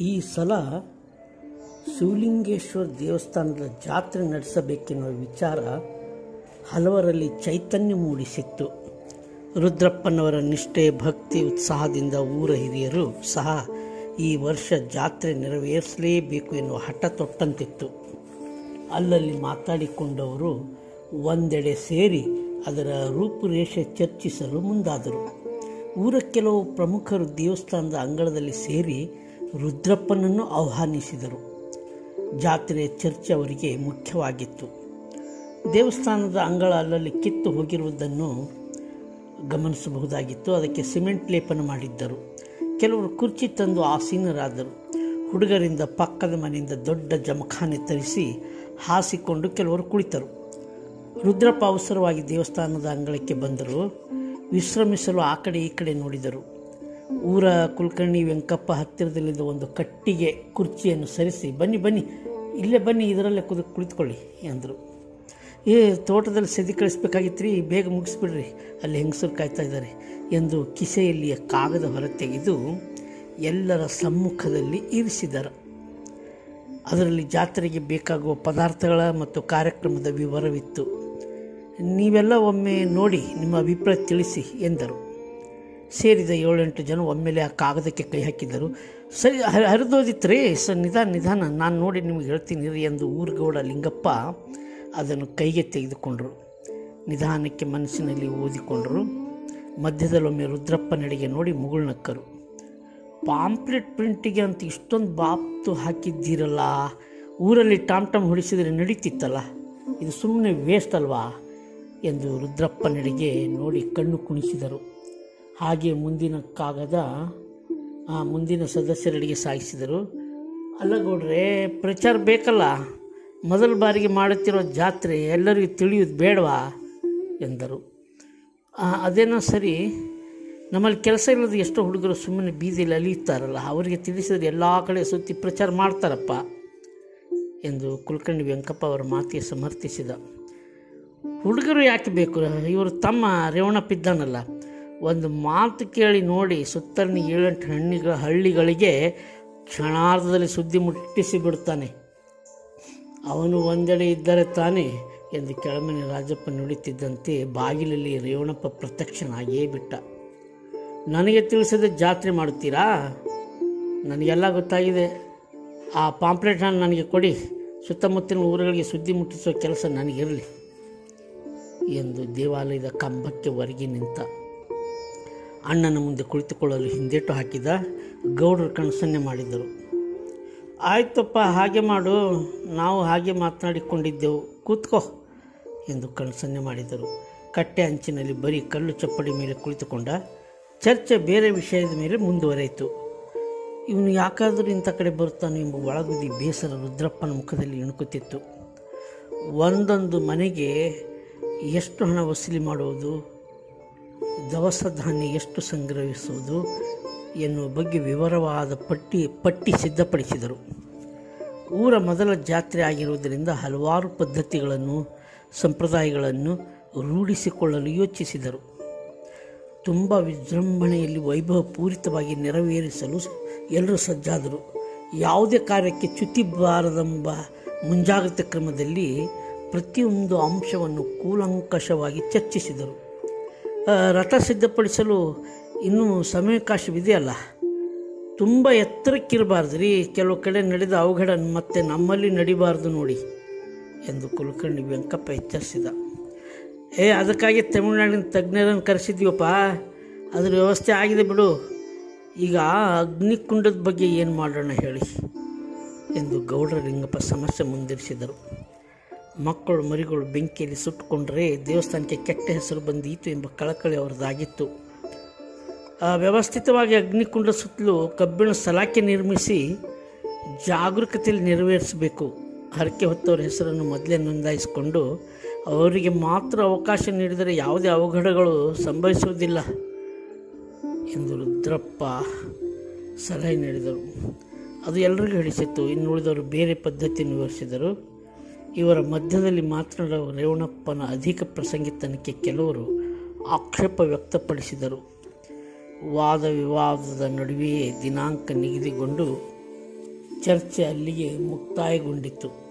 ಈ ಸಲ ಶಿವಲಿಂಗೇಶ್ವರ ದೇವಸ್ಥಾನದ ಜಾತ್ರೆ ನಡೆಸಬೇಕೆನ್ನುವ ವಿಚಾರ ಹಲವರಲ್ಲಿ ಚೈತನ್ಯ ಮೂಡಿಸಿತ್ತು ರುದ್ರಪ್ಪನವರ ನಿಷ್ಠೆ ಭಕ್ತಿ ಉತ್ಸಾಹದಿಂದ ಊರ ಹಿರಿಯರು ಸಹ ಈ ವರ್ಷ ಜಾತ್ರೆ ನೆರವೇರಿಸಲೇಬೇಕು ಎನ್ನುವ ಹಠ ತೊಟ್ಟಂತಿತ್ತು ಅಲ್ಲಲ್ಲಿ ಮಾತಾಡಿಕೊಂಡವರು ಒಂದೆಡೆ ಸೇರಿ ಅದರ ರೂಪುರೇಷೆ ಚರ್ಚಿಸಲು ಮುಂದಾದರು ಊರ ಕೆಲವು ಪ್ರಮುಖರು ದೇವಸ್ಥಾನದ ಅಂಗಳದಲ್ಲಿ ಸೇರಿ ರುದ್ರಪ್ಪನನ್ನು ಆಹ್ವಾನಿಸಿದರು ಜಾತ್ರೆಯ ಚರ್ಚೆ ಅವರಿಗೆ ಮುಖ್ಯವಾಗಿತ್ತು ದೇವಸ್ಥಾನದ ಅಂಗಳ ಅಲ್ಲಲ್ಲಿ ಕಿತ್ತು ಹೋಗಿರುವುದನ್ನು ಗಮನಿಸಬಹುದಾಗಿತ್ತು ಅದಕ್ಕೆ ಸಿಮೆಂಟ್ ಲೇಪನ ಮಾಡಿದ್ದರು ಕೆಲವರು ಕುರ್ಚಿ ತಂದು ಆಸೀನರಾದರು ಹುಡುಗರಿಂದ ಪಕ್ಕದ ಮನೆಯಿಂದ ದೊಡ್ಡ ಜಮಖಾನೆ ತರಿಸಿ ಹಾಸಿಕೊಂಡು ಕೆಲವರು ಕುಳಿತರು ರುದ್ರಪ್ಪ ಅವಸರವಾಗಿ ದೇವಸ್ಥಾನದ ಅಂಗಳಕ್ಕೆ ಬಂದರು ವಿಶ್ರಮಿಸಲು ಆ ಕಡೆ ಈ ಕಡೆ ನೋಡಿದರು ಊರ ಕುಲಕರ್ಣಿ ವೆಂಕಪ್ಪ ಹತ್ತಿರದಲ್ಲಿದ್ದ ಒಂದು ಕಟ್ಟಿಗೆ ಕುರ್ಚಿಯನ್ನು ಸರಿಸಿ ಬನ್ನಿ ಬನ್ನಿ ಇಲ್ಲೇ ಬನ್ನಿ ಇದರಲ್ಲೇ ಕುದು ಕುಳಿತುಕೊಳ್ಳಿ ಎಂದರು ಏ ತೋಟದಲ್ಲಿ ಸದಿ ಕಳಿಸ್ಬೇಕಾಗಿತ್ತು ರೀ ಬೇಗ ಮುಗಿಸ್ಬಿಡ್ರಿ ಅಲ್ಲಿ ಹೆಂಗಸರು ಕಾಯ್ತಾ ಇದ್ದಾರೆ ಎಂದು ಕಿಸೆಯಲ್ಲಿಯ ಕಾಗದ ಹೊರತೆಗೆದು ಎಲ್ಲರ ಸಮ್ಮುಖದಲ್ಲಿ ಇರಿಸಿದರು ಅದರಲ್ಲಿ ಜಾತ್ರೆಗೆ ಬೇಕಾಗುವ ಪದಾರ್ಥಗಳ ಮತ್ತು ಕಾರ್ಯಕ್ರಮದ ವಿವರವಿತ್ತು ನೀವೆಲ್ಲ ಒಮ್ಮೆ ನೋಡಿ ನಿಮ್ಮ ಅಭಿಪ್ರಾಯ ತಿಳಿಸಿ ಎಂದರು ಸೇರಿದ ಏಳೆಂಟು ಜನ ಒಮ್ಮೆಲೆ ಆ ಕಾಗದಕ್ಕೆ ಕೈ ಹಾಕಿದರು ಸರಿ ಹ- ಹರಿದೋದಿತ್ತು ರೀ ಸರ್ ನಿಧಾನ ನಿಧಾನ ನಾನು ನೋಡಿ ನಿಮಗೆ ಹೇಳ್ತೀನಿ ರೀ ಎಂದು ಊರುಗೌಡ ಲಿಂಗಪ್ಪ ಅದನ್ನು ಕೈಗೆ ತೆಗೆದುಕೊಂಡರು ನಿಧಾನಕ್ಕೆ ಮನಸ್ಸಿನಲ್ಲಿ ಓದಿಕೊಂಡರು ಮಧ್ಯದಲ್ಲೊಮ್ಮೆ ರುದ್ರಪ್ಪ ನಡೆಗೆ ನೋಡಿ ಮುಗುಳ್ನಕ್ಕರು ಪಾಂಪ್ಲೆಟ್ ಪ್ರಿಂಟಿಗೆ ಅಂತ ಇಷ್ಟೊಂದು ಬಾಪ್ತು ಹಾಕಿದ್ದೀರಲ್ಲ ಊರಲ್ಲಿ ಟಾಮ್ ಟಾಮ್ ಹೊಡಿಸಿದರೆ ನಡೀತಿತ್ತಲ್ಲ ಇದು ಸುಮ್ಮನೆ ವೇಸ್ಟ್ ಅಲ್ವಾ ಎಂದು ರುದ್ರಪ್ಪ ನಡೆಗೆ ನೋಡಿ ಕಣ್ಣು ಕುಣಿಸಿದರು ಹಾಗೆ ಮುಂದಿನ ಕಾಗದ ಆ ಮುಂದಿನ ಸದಸ್ಯರಡಿಗೆ ಸಾಗಿಸಿದರು ಅಲ್ಲ ಗೌಡ್ರೆ ಪ್ರಚಾರ ಬೇಕಲ್ಲ ಮೊದಲ ಬಾರಿಗೆ ಮಾಡುತ್ತಿರೋ ಜಾತ್ರೆ ಎಲ್ಲರಿಗೂ ತಿಳಿಯೋದು ಬೇಡವಾ ಎಂದರು ಆ, ಅದೇನೋ ಸರಿ ನಮ್ಮಲ್ಲಿ ಕೆಲಸ ಇಲ್ಲದ ಎಷ್ಟೋ ಹುಡುಗರು ಸುಮ್ಮನೆ ಬೀದಿಯಲ್ಲಿ ಅಲಿಯುತ್ತಾರಲ್ಲ ಅವರಿಗೆ ತಿಳಿಸಿದ್ರೆ ಎಲ್ಲ ಕಡೆ ಸುತ್ತಿ ಪ್ರಚಾರ ಮಾಡ್ತಾರಪ್ಪ ಎಂದು ಕುಲಕರ್ಣಿ ವೆಂಕಪ್ಪ ಅವರ ಮಾತಿಗೆ ಸಮರ್ಥಿಸಿದ ಹುಡುಗರು ಯಾಕೆ ಬೇಕು ಇವರು ತಮ್ಮ ರೇವಣಪ್ಪಿದ್ದಾನಲ್ಲ ಒಂದು ಮಾತು ಕೇಳಿ ನೋಡಿ ಸುತ್ತಲಿನ ಏಳೆಂಟು ಹಣ್ಣಿಗಳ ಹಳ್ಳಿಗಳಿಗೆ ಕ್ಷಣಾರ್ಧದಲ್ಲಿ ಸುದ್ದಿ ಮುಟ್ಟಿಸಿ ಬಿಡ್ತಾನೆ ಅವನು ಒಂದೆಡೆ ಇದ್ದರೆ ತಾನೇ ಎಂದು ಕೆಳಮನೆ ರಾಜಪ್ಪ ನುಡಿತಿದ್ದಂತೆ ಬಾಗಿಲಲ್ಲಿ ರೇವಣಪ್ಪ ಪ್ರತ್ಯಕ್ಷನಾಗಿಯೇ ಬಿಟ್ಟ ನನಗೆ ತಿಳಿಸದೆ ಜಾತ್ರೆ ಮಾಡುತ್ತೀರಾ ನನಗೆಲ್ಲ ಗೊತ್ತಾಗಿದೆ ಆ ಪಾಂಪ್ಲೆಟ್ನ ನನಗೆ ಕೊಡಿ ಸುತ್ತಮುತ್ತಲಿನ ಊರುಗಳಿಗೆ ಸುದ್ದಿ ಮುಟ್ಟಿಸುವ ಕೆಲಸ ನನಗಿರಲಿ ಎಂದು ದೇವಾಲಯದ ಕಂಬಕ್ಕೆ ಹೊರಗೆ ನಿಂತ ಅಣ್ಣನ ಮುಂದೆ ಕುಳಿತುಕೊಳ್ಳಲು ಹಿಂದೇಟು ಹಾಕಿದ ಗೌಡರು ಕಣಸನ್ನೆ ಮಾಡಿದರು ಆಯ್ತಪ್ಪ ಹಾಗೆ ಮಾಡು ನಾವು ಹಾಗೆ ಮಾತನಾಡಿಕೊಂಡಿದ್ದೆವು ಕೂತ್ಕೋ ಎಂದು ಕಣಸನ್ನೆ ಮಾಡಿದರು ಕಟ್ಟೆ ಅಂಚಿನಲ್ಲಿ ಬರೀ ಕಲ್ಲು ಚಪ್ಪಡಿ ಮೇಲೆ ಕುಳಿತುಕೊಂಡ ಚರ್ಚೆ ಬೇರೆ ವಿಷಯದ ಮೇಲೆ ಮುಂದುವರೆಯಿತು ಇವನು ಯಾಕಾದರೂ ಇಂಥ ಕಡೆ ಬರುತ್ತಾನೆ ಎಂಬ ಒಳಗುದಿ ಬೇಸರ ರುದ್ರಪ್ಪನ ಮುಖದಲ್ಲಿ ಇಣುಕುತ್ತಿತ್ತು ಒಂದೊಂದು ಮನೆಗೆ ಎಷ್ಟು ಹಣ ವಸೂಲಿ ಮಾಡುವುದು ದವಸ ಧಾನ್ಯ ಎಷ್ಟು ಸಂಗ್ರಹಿಸುವುದು ಎನ್ನುವ ಬಗ್ಗೆ ವಿವರವಾದ ಪಟ್ಟಿ ಪಟ್ಟಿ ಸಿದ್ಧಪಡಿಸಿದರು ಊರ ಮೊದಲ ಜಾತ್ರೆ ಆಗಿರುವುದರಿಂದ ಹಲವಾರು ಪದ್ಧತಿಗಳನ್ನು ಸಂಪ್ರದಾಯಗಳನ್ನು ರೂಢಿಸಿಕೊಳ್ಳಲು ಯೋಚಿಸಿದರು ತುಂಬ ವಿಜೃಂಭಣೆಯಲ್ಲಿ ವೈಭವಪೂರಿತವಾಗಿ ನೆರವೇರಿಸಲು ಎಲ್ಲರೂ ಸಜ್ಜಾದರು ಯಾವುದೇ ಕಾರ್ಯಕ್ಕೆ ಚ್ಯುತಿ ಬಾರದೆಂಬ ಮುಂಜಾಗ್ರತೆ ಕ್ರಮದಲ್ಲಿ ಪ್ರತಿಯೊಂದು ಅಂಶವನ್ನು ಕೂಲಂಕಷವಾಗಿ ಚರ್ಚಿಸಿದರು ಆ, ರಥ ಸಿದ್ಧಪಡಿಸಲು ಇನ್ನೂ ಸಮಯಾವಕಾಶವಿದೆಯಲ್ಲ ತುಂಬ ಎತ್ತರಕ್ಕಿರಬಾರ್ದು ರೀ ಕೆಲವು ಕಡೆ ನಡೆದ ಅವಘಡ ಮತ್ತೆ ನಮ್ಮಲ್ಲಿ ನಡಿಬಾರ್ದು ನೋಡಿ ಎಂದು ಕುಲಕರ್ಣಿ ವೆಂಕಪ್ಪ ಎಚ್ಚರಿಸಿದ ಏ ಅದಕ್ಕಾಗಿ ತಮಿಳುನಾಡಿನ ತಜ್ಞರನ್ನು ಕರೆಸಿದ್ವಪ್ಪ ಅದ್ರ ವ್ಯವಸ್ಥೆ ಆಗಿದೆ ಬಿಡು ಈಗ ಅಗ್ನಿಕುಂಡದ ಬಗ್ಗೆ ಏನು ಮಾಡೋಣ ಹೇಳಿ ಎಂದು ಗೌಡ್ರ ಲಿಂಗಪ್ಪ ಸಮಸ್ಯೆ ಮುಂದಿರಿಸಿದರು ಮಕ್ಕಳು ಮರಿಗಳು ಬೆಂಕಿಯಲ್ಲಿ ಸುಟ್ಟುಕೊಂಡ್ರೆ ದೇವಸ್ಥಾನಕ್ಕೆ ಕೆಟ್ಟ ಹೆಸರು ಬಂದೀತು ಎಂಬ ಕಳಕಳಿ ಅವರದಾಗಿತ್ತು ಆ, ವ್ಯವಸ್ಥಿತವಾಗಿ ಅಗ್ನಿಕುಂಡ ಸುತ್ತಲೂ ಕಬ್ಬಿಣ ಸಲಾಕೆ ನಿರ್ಮಿಸಿ ಜಾಗರೂಕತೆಯಲ್ಲಿ ನೆರವೇರಿಸಬೇಕು ಹರಕೆ ಹೊತ್ತವರ ಹೆಸರನ್ನು ಮೊದಲೇ ನೋಂದಾಯಿಸಿಕೊಂಡು ಅವರಿಗೆ ಮಾತ್ರ ಅವಕಾಶ ನೀಡಿದರೆ ಯಾವುದೇ ಅವಘಡಗಳು ಸಂಭವಿಸುವುದಿಲ್ಲ ಎಂದು ರುದ್ರಪ್ಪ ಸಲಹೆ ನೀಡಿದರು ಅದು ಎಲ್ಲರಿಗೂ ಹಿಡಿಸಿತ್ತು ಇನ್ನು ಉಳಿದವರು ಬೇರೆ ಪದ್ಧತಿಯನ್ನು ವಿವರಿಸಿದರು ಇವರ ಮಧ್ಯದಲ್ಲಿ ಮಾತನಾಡುವ ರೇವಣಪ್ಪನ ಅಧಿಕ ಪ್ರಸಂಗಿತನಕ್ಕೆ ಕೆಲವರು ಆಕ್ಷೇಪ ವ್ಯಕ್ತಪಡಿಸಿದರು ವಾದ ವಿವಾದದ ನಡುವೆಯೇ ದಿನಾಂಕ ನಿಗದಿಗೊಂಡು ಚರ್ಚೆ ಅಲ್ಲಿಗೆ ಮುಕ್ತಾಯಗೊಂಡಿತು